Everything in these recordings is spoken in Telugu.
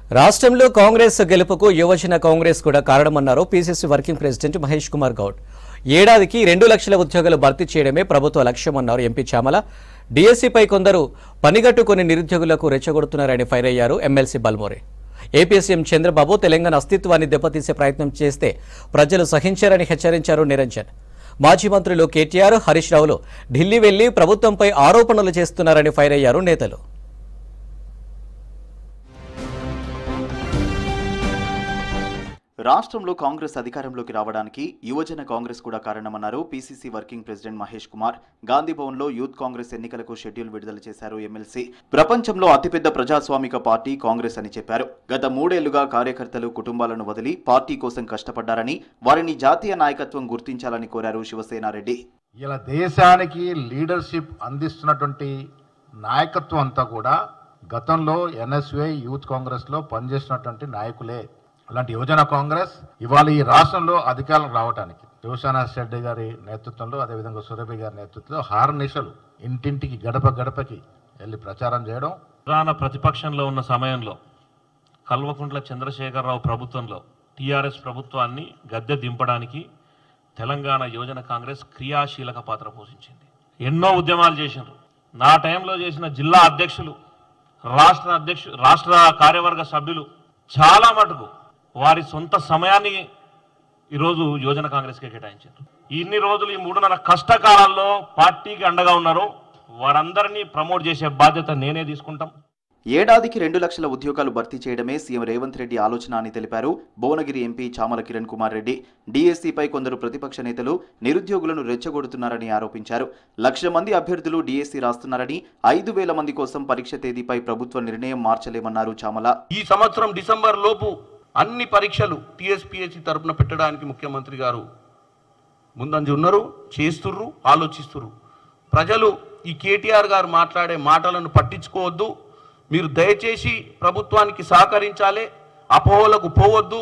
రాష్ట్రంలో కాంగ్రెస్ గెలుపుకు యువజన కాంగ్రెస్ కూడా కారణమన్నారు PCC working president Mahesh Kumar Goud ఏడాదికి రెండు లక్షల ఉద్యోగాలు భర్తీ చేయడమే ప్రభుత్వ లక్ష్యమన్నారు ఎంపీ చామల డీఎస్సీపై కొందరు పనిగట్టుకుని నిరుద్యోగులకు రెచ్చగొడుతున్నారని ఫైర్ అయ్యారు ఎమ్మెల్సీ బల్మోరే ఏపీ సీఎం చంద్రబాబు తెలంగాణ అస్తిత్వాన్ని దెబ్బతీసే ప్రయత్నం చేస్తే ప్రజలు సహించారని హెచ్చరించారు నిరంజన్ మాజీ మంత్రులు కేటీఆర్ హరీష్ రావులు ఢిల్లీ వెళ్లి ప్రభుత్వంపై ఆరోపణలు చేస్తున్నారని ఫైర్ అయ్యారు నేతలు రాష్ట్రంలో కాంగ్రెస్ అధికారంలోకి రావడానికి యువజన కాంగ్రెస్ కూడా కారణమన్నారు PCC working president Mahesh Kumar గాంధీ భవన్లో యూత్ కాంగ్రెస్ ఎన్నికలకు షెడ్యూల్ విడుదల చేశారు ఎమ్మెల్సీ ప్రపంచంలో అతిపెద్ద ప్రజాస్వామిక పార్టీ కాంగ్రెస్ అని చెప్పారు గత మూడేళ్లుగా కార్యకర్తలు కుటుంబాలను వదిలి పార్టీ కోసం కష్టపడ్డారని వారిని జాతీయ నాయకత్వం గుర్తించాలని కోరారు శివసేనారెడ్డి ఇలా దేశానికి లీడర్షిప్ అందిస్తున్నటువంటి నాయకత్వం అంతా కూడా గతంలో ఎన్ఎస్వై యూత్ కాంగ్రెస్లో పనిచేసినటువంటి నాయకులే అలాంటి యువజన కాంగ్రెస్ ఇవాళ ఈ రాష్ట్రంలో అధికారం రావడానికి శివసేన రెడ్డి గారి నేతృత్వంలో అదేవిధంగా సురభి గారి నేతృత్వంలో హార్నిషలు ఇంటింటికి గడప గడపకి వెళ్ళి ప్రచారం చేయడం ప్రధాన ప్రతిపక్షంలో ఉన్న సమయంలో కల్వకుంట్ల చంద్రశేఖరరావు ప్రభుత్వంలో టీఆర్ఎస్ ప్రభుత్వాన్ని గద్దె దింపడానికి తెలంగాణ యువజన కాంగ్రెస్ క్రియాశీలక పాత్ర పోషించింది ఎన్నో ఉద్యమాలు చేసినారు నా టైంలో చేసిన జిల్లా అధ్యక్షులు రాష్ట్ర అధ్యక్షు రాష్ట్ర కార్యవర్గ సభ్యులు చాలా మటుకు వారి సొంత సమయాన్ని ఈరోజు యువజన కాంగ్రెస్కే కేటాయించారు ఇన్ని రోజులు ఈ మూడున్నర కష్టకాలాల్లో పార్టీకి అండగా ఉన్నారు వారందరినీ ప్రమోట్ చేసే బాధ్యత నేనే తీసుకుంటాం ఏడాదికి రెండు లక్షల ఉద్యోగాలు భర్తీ చేయడమే సీఎం రేవంత్ రెడ్డి ఆలోచన అని తెలిపారు భువనగిరి ఎంపీ చామల కిరణ్ కుమార్ రెడ్డి డీఎస్సీపై కొందరు ప్రతిపక్ష నేతలు నిరుద్యోగులను రెచ్చగొడుతున్నారని ఆరోపించారు లక్ష మంది అభ్యర్థులు డీఎస్సీ రాస్తున్నారని ఐదు వేల మంది కోసం పరీక్ష తేదీపై ప్రభుత్వ నిర్ణయం మార్చలేమన్నారు చామల ఈ సంవత్సరం డిసెంబర్ లోపు అన్ని పరీక్షలు టీఎస్పీఎస్సీ తరపున పెట్టడానికి ముఖ్యమంత్రి గారు ముందంజ ఉన్నారు చేస్తుర్రు ఆలోచిస్తుర్రు ప్రజలు ఈ కేటీఆర్ గారు మాట్లాడే మాటలను పట్టించుకోవద్దు మీరు దయచేసి ప్రభుత్వానికి సహకరించాలి అపోహలకు పోవద్దు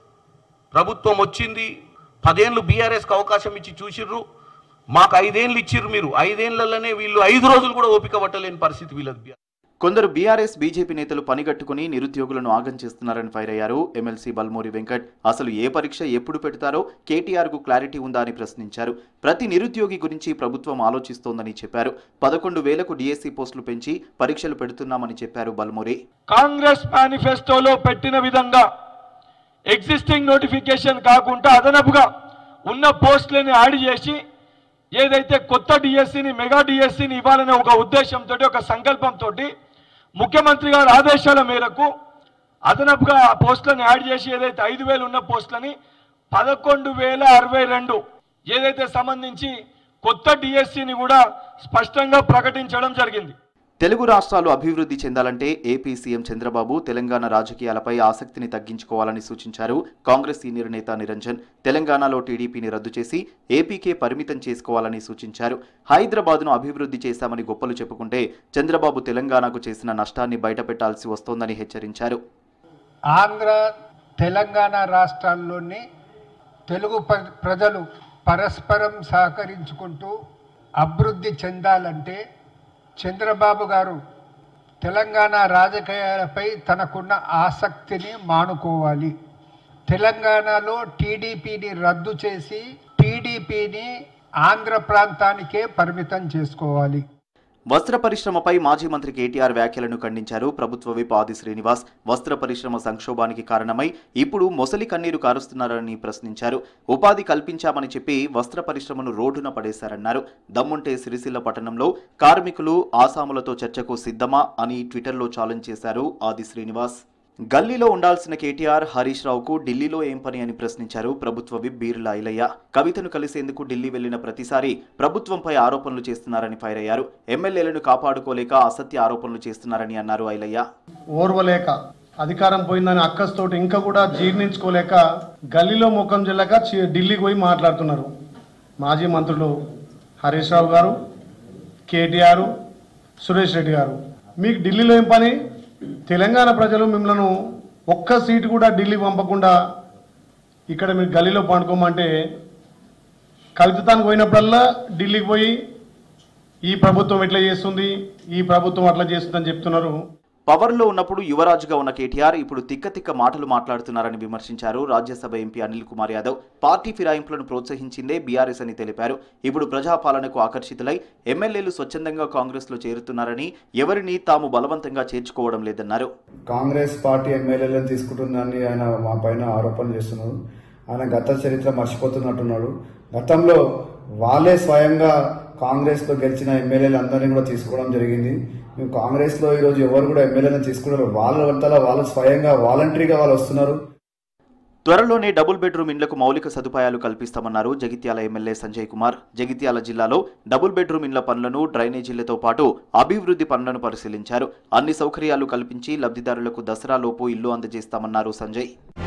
ప్రభుత్వం వచ్చింది పదేళ్ళు బీఆర్ఎస్కి అవకాశం ఇచ్చి చూసిర్రు మాకు ఐదేళ్ళు ఇచ్చిర్రు మీరు ఐదేళ్లలోనే వీళ్ళు ఐదు రోజులు కూడా ఓపిక పట్టలేని పరిస్థితి వీళ్ళది కొందరు బీఆర్ఎస్ బీజేపీ నేతలు పనిగట్టుకుని నిరుద్యోగులను ఆగం చేస్తున్నారని ఫైర్ అయ్యారు ఎమ్మెల్సీ బల్మూరి వెంకట్ అసలు ఏ పరీక్ష ఎప్పుడు పెడతారో కేటీఆర్ కు క్లారిటీ ఉందా అని ప్రశ్నించారు ప్రతి నిరుద్యోగి గురించి ప్రభుత్వం ఆలోచిస్తోందని చెప్పారు పదకొండు వేలకు డిఎస్సీ పోస్టులు పెంచి పరీక్షలు పెడుతున్నామని చెప్పారు బల్మూరి కాంగ్రెస్ మేనిఫెస్టోలో పెట్టిన విధంగా ఎగ్జిస్టింగ్ నోటిఫికేషన్ కాకుండా అదనపుగా ఉన్న పోస్టులని యాడ్ చేసి ఏదైతే కొత్త డిఎస్సిని మెగా డిఎస్సిని ఇవ్వాలనే ఒక ఉద్దేశంతో ఒక సంకల్పంతో ముఖ్యమంత్రి గారి ఆదేశాల మేరకు అదనపుగా ఆ పోస్టులను యాడ్ చేసి ఏదైతే ఐదు వేలు ఉన్న పోస్టులని పదకొండు వేల అరవై రెండు ఏదైతే సంబంధించి కొత్త డిఎస్సిని కూడా స్పష్టంగా ప్రకటించడం జరిగింది తెలుగు రాష్ట్రాలు అభివృద్ధి చెందాలంటే ఏపీ సీఎం చంద్రబాబు తెలంగాణ రాజకీయాలపై ఆసక్తిని తగ్గించుకోవాలని సూచించారు కాంగ్రెస్ సీనియర్ నేత నిరంజన్ తెలంగాణలో టీడీపీని రద్దు చేసి ఏపీకే పరిమితం చేసుకోవాలని సూచించారు హైదరాబాద్ను అభివృద్ధి చేశామని గొప్పలు చెప్పుకుంటే చంద్రబాబు తెలంగాణకు చేసిన నష్టాన్ని బయటపెట్టాల్సి వస్తోందని హెచ్చరించారు ఆంధ్ర తెలంగాణ రాష్ట్రాల్లోని తెలుగు ప్ర- ప్రజలు పరస్పరం సహకరించుకుంటూ అభివృద్ధి చెందాలంటే చంద్రబాబు గారు తెలంగాణ రాజకీయాలపై తనకున్న ఆసక్తిని మానుకోవాలి తెలంగాణలో టీడీపీని రద్దు చేసి టీడీపీని ఆంధ్ర ప్రాంతానికే పరిమితం చేసుకోవాలి వస్త్ర పరిశ్రమపై మాజీ మంత్రి కేటీఆర్ వ్యాఖ్యలను ఖండించారు ప్రభుత్వ విప్ ఆది శ్రీనివాస్ వస్త్ర పరిశ్రమ సంక్షోభానికి కారణమై ఇప్పుడు మొసలి కన్నీరు కారుస్తున్నారని ప్రశ్నించారు ఉపాధి కల్పించామని చెప్పి వస్త్ర పరిశ్రమను రోడ్డున పడేశారన్నారు దమ్ముంటే సిరిసిల్ల పట్టణంలో కార్మికులు ఆసాములతో చర్చకు సిద్ధమా అని ట్విట్టర్లో ఛాలెంజ్ చేశారు ఆది శ్రీనివాస్ గల్లీలో ఉండాల్సిన కేటీఆర్ హరీష్ రావుకు ఢిల్లీలో ఏం పని అని ప్రశ్నించారు ప్రభుత్వ విప్ బీర్లా ఐలయ్య కవితను కలిసేందుకు ఢిల్లీ వెళ్లిన ప్రతిసారి ప్రభుత్వంపై ఆరోపణలు చేస్తున్నారని ఫైర్ అయ్యారు ఎమ్మెల్యేలను కాపాడుకోలేక అసత్య ఆరోపణలు చేస్తున్నారని అన్నారు ఐలయ్య ఓర్వలేక అధికారం పోయిందని అక్కస్తోటి ఇంకా కూడా జీర్ణించుకోలేక గల్లీలో ముఖం చెల్లక చి- ఢిల్లీకి పోయి మాట్లాడుతున్నారు మాజీ మంత్రులు హరీష్ రావు గారు కేటీఆర్ సురేష్ రెడ్డి గారు మీకు ఢిల్లీలో ఏం పని తెలంగాణ ప్రజలు మిమ్మల్ని ఒక్క సీటు కూడా ఢిల్లీ పంపకుండా ఇక్కడ మీరు గల్లీలో పండుకోమంటే కవితతానికి పోయినప్పుడల్లా ఢిల్లీకి పోయి ఈ ప్రభుత్వం ఇట్లా చేస్తుంది ఈ ప్రభుత్వం అట్లా చేస్తుందని చెప్తున్నారు పవర్లో ఉన్నప్పుడు యువరాజుగా ఉన్న కేటీఆర్ ఇప్పుడు తిక్క తిక్క మాటలు మాట్లాడుతున్నారని విమర్శించారు రాజ్యసభ ఎంపీ అనిల్ కుమార్ యాదవ్ పార్టీ ఫిరాయింపులను ప్రోత్సహించిందే బీఆర్ఎస్ అని తెలిపారు ఇప్పుడు ప్రజాపాలనకు ఆకర్షితులై ఎమ్మెల్యేలు స్వచ్ఛందంగా కాంగ్రెస్లో చేరుతున్నారని ఎవరిని తాము బలవంతంగా చేర్చుకోవడం లేదన్నారు కాంగ్రెస్ పార్టీ ఎమ్మెల్యేలను తీసుకుంటుందని ఆయన మా పైన ఆరోపణలు చేస్తున్నారు ఆయన గత చరిత్ర మర్చిపోతున్నట్టున్నాడు గతంలో వాళ్ళే స్వయంగా కాంగ్రెస్లో గెలిచిన ఎమ్మెల్యేలు అందరినీ కూడా తీసుకోవడం జరిగింది మేము కాంగ్రెస్లో ఈరోజు ఎవరు కూడా ఎమ్మెల్యేలను తీసుకున్నారు వాళ్ళ వంతలా వాళ్ళు స్వయంగా వాలంటరీగా వాళ్ళు వస్తున్నారు త్వరలోనే డబుల్ బెడ్రూమ్ ఇండ్లకు మౌలిక సదుపాయాలు కల్పిస్తామన్నారు జగిత్యాల ఎమ్మెల్యే సంజయ్ కుమార్ జగిత్యాల జిల్లాలో డబుల్ బెడ్రూమ్ ఇండ్ల పనులను డ్రైనేజీలతో పాటు అభివృద్ధి పనులను పరిశీలించారు అన్ని సౌకర్యాలు కల్పించి లబ్ధిదారులకు దసరాలోపు ఇల్లు అందజేస్తామన్నారు సంజయ్